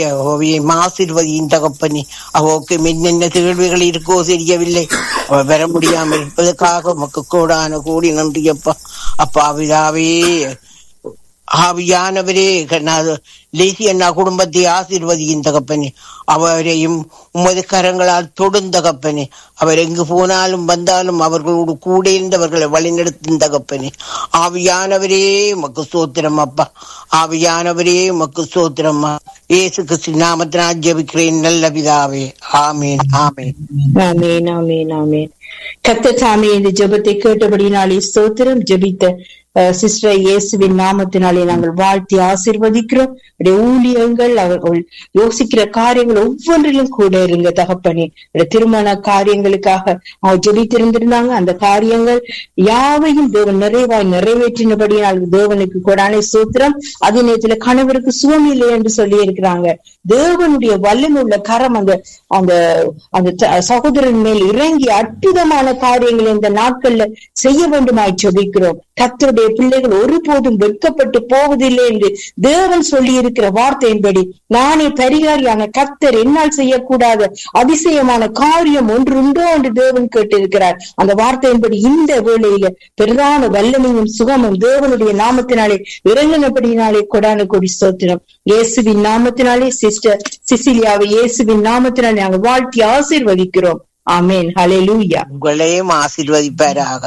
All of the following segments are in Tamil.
யெகோவையும் ஆசீர்வதியும் தகப்பனே அவருக்கு என்னென்ன கேள்விகள் இருக்கோ தெரியவில்லை அவ வர முடியாமல் இருப்பதற்காக உமக்கு கோடான கோடி நன்றி அப்பா அப்பா விழாவே ஆவியானவரே கண்ணா- லேசி அண்ணா குடும்பத்தை ஆசீர்வதியும் தகப்பனே அவரையும் உமது கரங்களால் தொடும் தகப்பனே அவர் எங்கு போனாலும் வந்தாலும் அவர்களோடு கூட இருந்தவர்களை வழிநடத்தும் தகப்பனே ஆவியானவரே உமக்கு சோத்திரம் அப்பா ஆவியானவரே உமக்கு சோத்திரம்மா இயேசு கிறிஸ்து நாமத்தினால் ஜெபிக்கிறேன் நல்ல பிதாவே ஆமீன் ஆமீன் ஆமேன் ஆமேன் ஆமேன் கத்த சாமி இந்த ஜெபத்தை கேட்டபடினாலே ஸ்தோத்திரம் ஜெபித்த அஹ், சிஸ்டர் இயேசுவின் நாமத்தினாலே நாங்கள் வாழ்த்தி ஆசீர்வதிக்கிறோம் உடைய ஊழியங்கள் அவர்கள் யோசிக்கிற காரியங்கள் ஒவ்வொன்றிலும் கூட இருங்க தகப்பனே உடைய திருமண காரியங்களுக்காக அவங்க ஜெபித்திருந்திருந்தாங்க அந்த காரியங்கள் யாவையும் தேவன் நிறைவாய் நிறைவேற்றினபடியால் தேவனுக்கு கொடானை சூத்திரம் அதே நேரத்துல கணவருக்கு சுகம் இல்லை என்று சொல்லி இருக்கிறாங்க தேவனுடைய வல்லமை உள்ள கரம் அந்த அந்த அந்த த- சகோதரன் மேல் இறங்கி அற்புதமான காரியங்களை இந்த நாட்கள்ல செய்ய வேண்டுமாய் ஜெபிக்கிறோம் கர்த்தருடைய பிள்ளைகள் ஒருபோதும் வெட்கப்பட்டு போவதில்லை என்று தேவன் சொல்லி இருக்கிற வார்த்தையின்படி நானே பரிகாரியான கர்த்தர் என்னால் செய்யக்கூடாத அதிசயமான காரியம் ஒன்று உண்டோ என்று தேவன் கேட்டிருக்கிறார் அந்த வார்த்தையின்படி இந்த வேளையில பிரதான வல்லமையும் சுகமும் தேவனுடைய நாமத்தினாலே இறங்கினபடினாலே கொடான கொடி ஸ்தோத்திரம் இயேசுவின் நாமத்தினாலே சிஸ்டர் சிசிலியாவை இயேசுவின் நாமத்தினாலே நாங்கள் வாழ்த்தி ஆசீர்வதிக்கிறோம் ஆமென் ஹalleluya உங்களையும் ஆசீர்வதிப்பாராக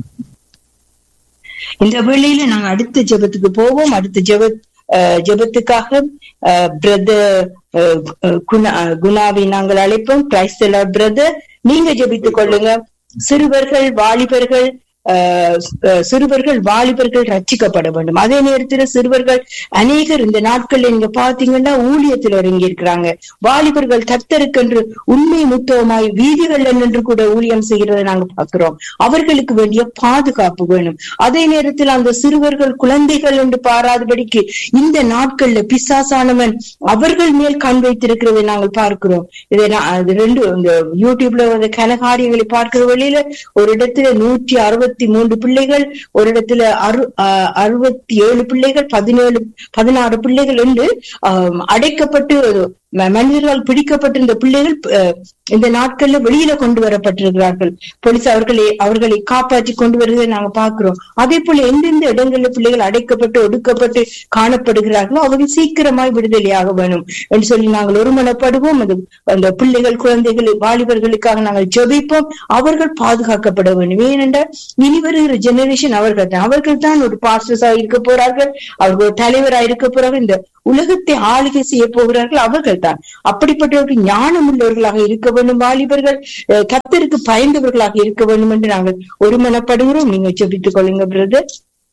இந்த வேளையில நாங்க அடுத்த ஜெபத்துக்கு போவோம் அடுத்த ஜெப அஹ், ஜெபத்துக்காக பிரதர் குணா அஹ், குணாவை நாங்கள் அழைப்போம் கிரைஸ்தலா பிரதர் நீங்க ஜெபித்துக் கொள்ளுங்க சிறுவர்கள் வாலிபர்கள் அஹ், அஹ், சிறுவர்கள் வாலிபர்கள் ரட்சிக்கப்பட வேண்டும் அதே நேரத்துல சிறுவர்கள் அநேகர் இந்த நாட்கள்ல நீங்க பாத்தீங்கன்னா ஊழியத்துல இறங்கி இருக்கிறாங்க வாலிபர்கள் கர்த்தருக்கென்று உண்மை முத்தவமாய் வீதிகள்ல நின்று கூட ஊழியம் செய்யறதை நாங்க பாக்குறோம் அவர்களுக்கு வேண்டிய பாதுகாப்பு வேணும் அதே நேரத்தில் அந்த சிறுவர்கள் குழந்தைகள் என்று பாராதபடிக்கு இந்த நாட்கள்ல பிசாசானவன் அவர்கள் மேல் கண் வைத்திருக்கிறதை நாங்கள் பார்க்கிறோம் இதை நான் அது ரெண்டு இந்த யூடியூப்ல வந்த கனகாரியங்களை பார்க்கிற வழியில ஒரு இடத்துல நூற்றி அறுபத்தி மூன்று பிள்ளைகள் ஒரு இடத்துல அறு அஹ் அறுபத்தி ஏழு பிள்ளைகள் பதினேழு பதினாறு பிள்ளைகள் என்று ஆஹ் அடைக்கப்பட்டு ம- மனிதர்களால் பிடிக்கப்பட்டிருந்த பிள்ளைகள் அஹ், இந்த நாட்கள்ல வெளியில கொண்டு வரப்பட்டிருக்கிறார்கள் போலீஸ் அவர்களை அவர்களை காப்பாற்றி கொண்டு வருவதை நாங்க பார்க்கிறோம் அதே போல எந்தெந்த இடங்கள்ல பிள்ளைகள் அடைக்கப்பட்டு ஒடுக்கப்பட்டு காணப்படுகிறார்களோ அவர்கள் சீக்கிரமாய் விடுதலையாக வேணும் என்று சொல்லி நாங்கள் ஒருமனப்படுவோம் அது அந்த பிள்ளைகள் குழந்தைகள் வாலிபர்களுக்காக நாங்கள் ஜெபிப்போம் அவர்கள் பாதுகாக்கப்பட வேண்டும் ஏனென்றால் இனி வருகிற ஜெனரேஷன் அவர்கள் தான் அவர்கள் தான் ஒரு பாஸ்டர்ஸா இருக்க போறார்கள் அவர்கள் ஒரு தலைவரா இருக்க போறார்கள் இந்த உலகத்தை ஆளுகை செய்ய போகிறார்கள் அவர்கள் தான் அப்படிப்பட்டவர்கள் ஞானம் உள்ளவர்களாக இருக்க வேண்டும் வாலிபர்கள் அஹ், கர்த்தருக்கு பயந்தவர்களாக இருக்க வேண்டும் என்று நாங்கள் ஒருமனப்படுகிறோம் நீங்க ஜெபித்துக் கொள்ளுங்க பிரதர்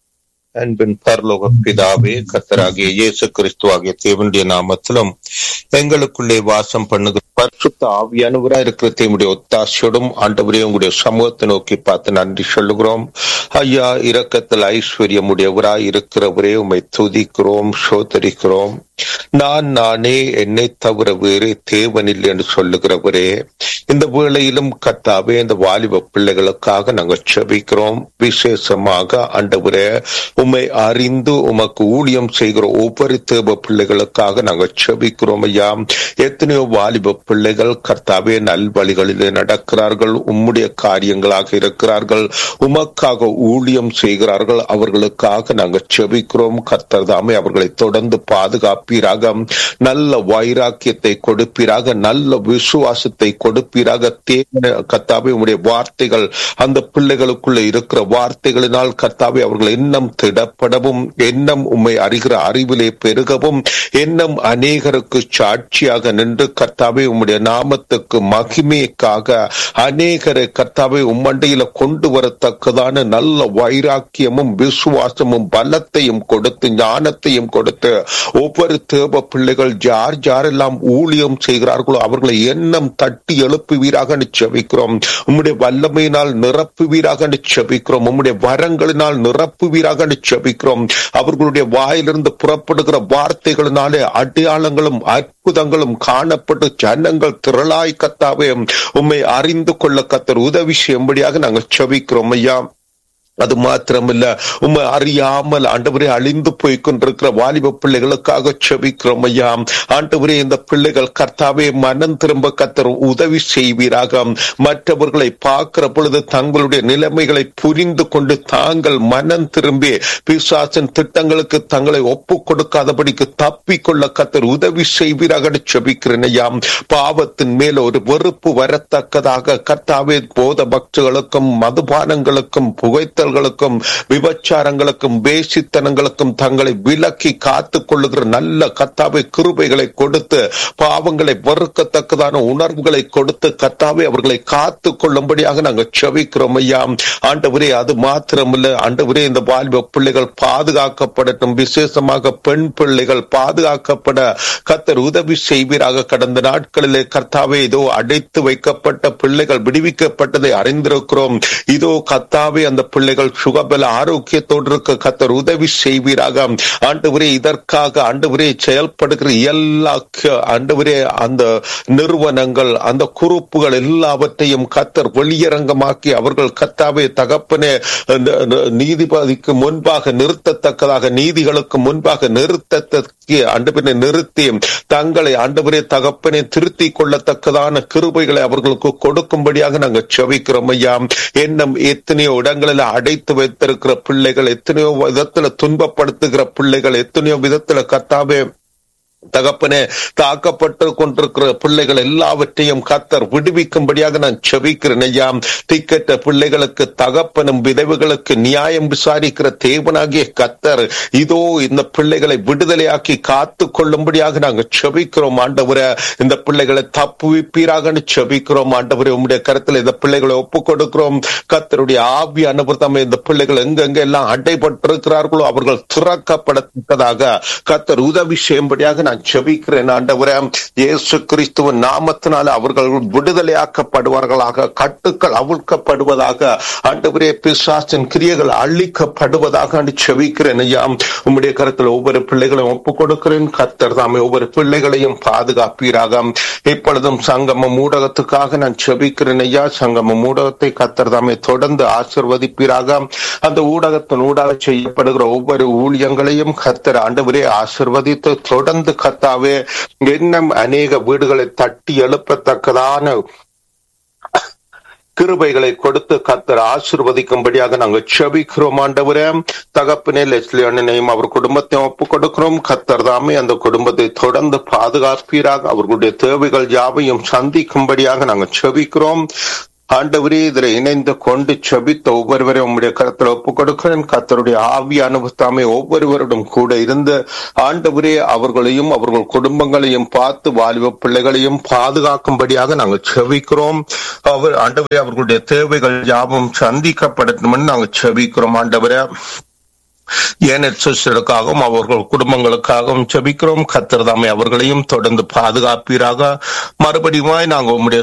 அன்பின் பரலோக பிதாவே கர்த்தராகிய இயேசு கிறிஸ்துவாகிய தேவனுடைய நாமத்திலும் எங்களுக்குள்ளே வாசம் பண்ணுகிற பரிசுத்த ஆவியானவரா இருக்கிற தேவனுடைய ஒத்தாசையோடும் ஆண்டவரே உங்களுடைய சமூகத்தை நோக்கி பார்த்து நன்றி சொல்லுகிறோம் ஐயா இரக்கத்தில் ஐஸ்வர்யம் உடையவராய் இருக்கிறவரே உம்மை துதிக்கிறோம் சோதரிக்கிறோம் நான் நானே என்னை தவிர வேறு தேவனில்லை என்று சொல்லுகிறவரே இந்த வேளையிலும் கத்தாவே இந்த வாலிப பிள்ளைகளுக்காக நாங்கள் செபிக்கிறோம் விசேஷமாக ஆண்டவரே உம்மை அறிந்து உமக்கு ஊழியம் செய்கிற ஒவ்வொரு தேவ பிள்ளைகளுக்காக நாங்கள் செபிக்கிறோம் ஐயா எத்தனையோ வாலிப பிள்ளைகள் கர்த்தாவே நல்வழிகளிலே நடக்கிறார்கள் உம்முடைய காரியங்களாக இருக்கிறார்கள் உமக்காக ஊழியம் செய்கிறார்கள் அவர்களுக்காக நாங்கள் செபிக்கிறோம் கர்த்தர் தாமே அவர்களை தொடர்ந்து பாதுகாப்பீராக நல்ல வைராக்கியத்தை கொடுப்பீராக நல்ல விசுவாசத்தை கொடுப்பீராக தேவனே கர்த்தாவே உம்முடைய வார்த்தைகள் அந்த பிள்ளைகளுக்குள்ள இருக்கிற வார்த்தைகளினால் கர்த்தாவே அவர்கள் எண்ணம் திடப்படவும் எண்ணம் உம்மை அறிகிற அறிவிலே பெருகவும் எண்ணம் அநேகருக்கு சாட்சியாக நின்று கர்த்தாவே உம்முடைய நாமத்துக்கு மகிமைக்காக அநேகரை கர்த்தாவே உம்மண்டையில கொண்டு வரத்தக்கதான நல்ல வைராக்கியமும் விசுவாசமும் பலத்தையும் கொடுத்து ஞானத்தையும் கொடுத்து ஒவ்வொரு தேவ பிள்ளைகள் யார் யாரெல்லாம் ஊழியம் செய்கிறார்களோ அவர்களை எண்ணம் தட்டி எழுப்புவீராக செபிக்கிறோம் உம்முடைய வல்லமையினால் நிரப்புவீராக செபிக்கிறோம் உம்முடைய வரங்களினால் நிரப்புவீராக செபிக்கிறோம் அவர்களுடைய வாயிலிருந்து புறப்படுகிற வார்த்தைகளினாலே அடையாளங்களும் அற்புதங்களும் காணப்பட்டு ஜனங்கள் திரளாய் கத்தாவே உம்மை அறிந்து கொள்ள கத்தர் உதவி செய்யும்படியாக நாங்கள் செபிக்கிறோம் ஐயா அது மாத்திரமில்ல உண்மை அறியாமல் ஆண்டவரே அழிந்து போய் கொண்டிருக்கிற வாலிப பிள்ளைகளுக்காக செபிக்கிறோம் ஐயா ஆண்டவரே இந்த பிள்ளைகள் கர்த்தாவே மனம் திரும்ப கத்தர் உதவி செய்வீராக மற்றவர்களை பார்க்கிற பொழுது தங்களுடைய நிலைமைகளை புரிந்து கொண்டு தாங்கள் மனம் திரும்பி பிசாசின் திட்டங்களுக்கு தங்களை ஒப்பு கொடுக்காதபடிக்கு தப்பிக்கொள்ள கத்தர் உதவி செய்வீராக செபிக்கிறேன் ஐயா பாவத்தின் மேல ஒரு வெறுப்பு வரத்தக்கதாக கர்த்தாவே போத பக்தர்களுக்கும் மதுபானங்களுக்கும் புகைத்த கடத்தல்களுக்கும் விபச்சாரங்களுக்கும் வேசித்தனங்களுக்கும் தங்களை விலக்கி காத்துக் கொள்ளுகிற நல்ல கத்தாவை கிருபைகளை கொடுத்து பாவங்களை வெறுக்கத்தக்கதான உணர்வுகளை கொடுத்து கத்தாவை அவர்களை காத்து கொள்ளும்படியாக நாங்கள் செவிக்கிறோம் ஐயா ஆண்டவரே அது மாத்திரமில்ல ஆண்டவரே இந்த வாலிப பிள்ளைகள் பாதுகாக்கப்படட்டும் விசேஷமாக பெண் பிள்ளைகள் பாதுகாக்கப்பட கத்தர் உதவி செய்வீராக கடந்த நாட்களிலே கர்த்தாவே இதோ அடைத்து வைக்கப்பட்ட பிள்ளைகள் விடுவிக்கப்பட்டதை அறிந்திருக்கிறோம் இதோ கத்தாவே அந்த பிள்ளைகள் சுகபல ஆரோக்கியத்தோடு இருக்க கத்தர் உதவி செய்வீராக ஆண்டவரே இதற்காக ஆண்டவரே செயல்படுகிற எல்லா ஆண்டவரே அந்த நிறுவனங்கள் அந்த குறுப்புகள் எல்லாவற்றையும் கத்தர் வெளியரங்கமாக்கி அவர்கள் கத்தாவே தகப்பனே நீதிபதிக்கு முன்பாக நிறுத்தத்தக்கதாக நீதிகளுக்கு முன்பாக நிறுத்தத்தக்க ஆண்டவரை நிறுத்தி தங்களை ஆண்டவரே தகப்பனை திருத்தி கொள்ளத்தக்கதான கிருபைகளை அவர்களுக்கு கொடுக்கும்படியாக நாங்கள் செவிக்கிறோம் ஐயா என்னும் எத்தனையோ இடங்களில் அடைத்து வைத்திருக்கிற பிள்ளைகள் எத்தனையோ விதத்துல துன்பப்படுத்துகிற பிள்ளைகள் எத்தனையோ விதத்துல கத்தாவே தகப்பனே தாக்கப்பட்டு கொண்டிருக்கிற பிள்ளைகள் எல்லாவற்றையும் கத்தர் விடுவிக்கும்படியாக நான் செபிக்கிறேன் ஐயா திக்கெட்ட பிள்ளைகளுக்கு தகப்பனும் விதவுகளுக்கு நியாயம் விசாரிக்கிற தேவனாகிய கத்தர் இதோ இந்த பிள்ளைகளை விடுதலையாக்கி காத்து கொள்ளும்படியாக நாங்கள் செபிக்கிறோம் ஆண்டவரை இந்த பிள்ளைகளை தப்புவிப்பீராக செபிக்கிறோம் ஆண்டவரை உங்களுடைய கருத்தில் இந்த பிள்ளைகளை ஒப்பு கொடுக்கிறோம் கத்தருடைய ஆவி அனுபவம் இந்த பிள்ளைகள் எங்கெங்க எல்லாம் அடைபட்டிருக்கிறார்களோ அவர்கள் திறக்கப்படத்தக்கதாக கத்தர் உதவி செய்யும்படியாக நான் செபிக்கிறேன் ஆண்டவரே இயேசு கிறிஸ்துவின் நாமத்தினால அவர்கள் விடுதலையாக்கப்படுவார்களாக கட்டுக்கள் அவிழ்க்கப்படுவதாக ஆண்டவரே பிசாசின் கிரியைகள் அழிக்கப்படுவதாக செபிக்கிறேன் ஐயா உம்முடைய கருத்தில் ஒவ்வொரு பிள்ளைகளையும் ஒப்பு கொடுக்கிறேன் கத்தர் தாமே ஒவ்வொரு பிள்ளைகளையும் பாதுகாப்பீராக இப்பொழுதும் சங்கமம் ஊடகத்துக்காக நான் செபிக்கிறேன் ஐயா சங்கமம் ஊடகத்தை கத்தர் தாமே தொடர்ந்து ஆசிர்வதிப்பீராக அந்த ஊடகத்தின் ஊடாக செய்யப்படுகிற ஒவ்வொரு ஊழியங்களையும் கத்தர் ஆண்டவரே ஆசிர்வதித்து தொடர்ந்து கத்தாவே இன்னும் அநேக வீடுகளை தட்டி எழுப்பத்தக்கதான கிருபைகளை கொடுத்து கத்தர் ஆசிர்வதிக்கும்படியாக நாங்கள் செபிக்கிறோம் ஆண்டவரே தகப்பினே லெஸ்லி அண்ணனையும் அவர் குடும்பத்தையும் ஒப்பு கொடுக்கிறோம் கத்தர் தாமே அந்த குடும்பத்தை தொடர்ந்து பாதுகாப்பீராக அவர்களுடைய தேவைகள் யாவையும் சந்திக்கும்படியாக நாங்கள் செபிக்கிறோம் ஆண்டவரே இதுல இணைந்து கொண்டு செபித்த ஒவ்வொருவரையும் உங்களுடைய கருத்துல ஒப்பு கொடுக்கிறேன் கத்தருடைய ஆவி அனுபவத்தாமே ஒவ்வொருவரிடம் கூட இருந்து ஆண்டவரே அவர்களையும் அவர்கள் குடும்பங்களையும் பார்த்து வாலிப பிள்ளைகளையும் பாதுகாக்கும்படியாக நாங்கள் செபிக்கிறோம் அவர் ஆண்டவரே அவர்களுடைய தேவைகள் யாவும் சந்திக்கப்படணும் நாங்கள் செபிக்கிறோம் ஆண்டவரே ஏனெற்றாகவும் அவர்கள் குடும்பங்களுக்காகவும் செபிக்கிறோம் கத்திரதாமை அவர்களையும் தொடர்ந்து பாதுகாப்பீராக மறுபடியும் நாங்கள் உங்களுடைய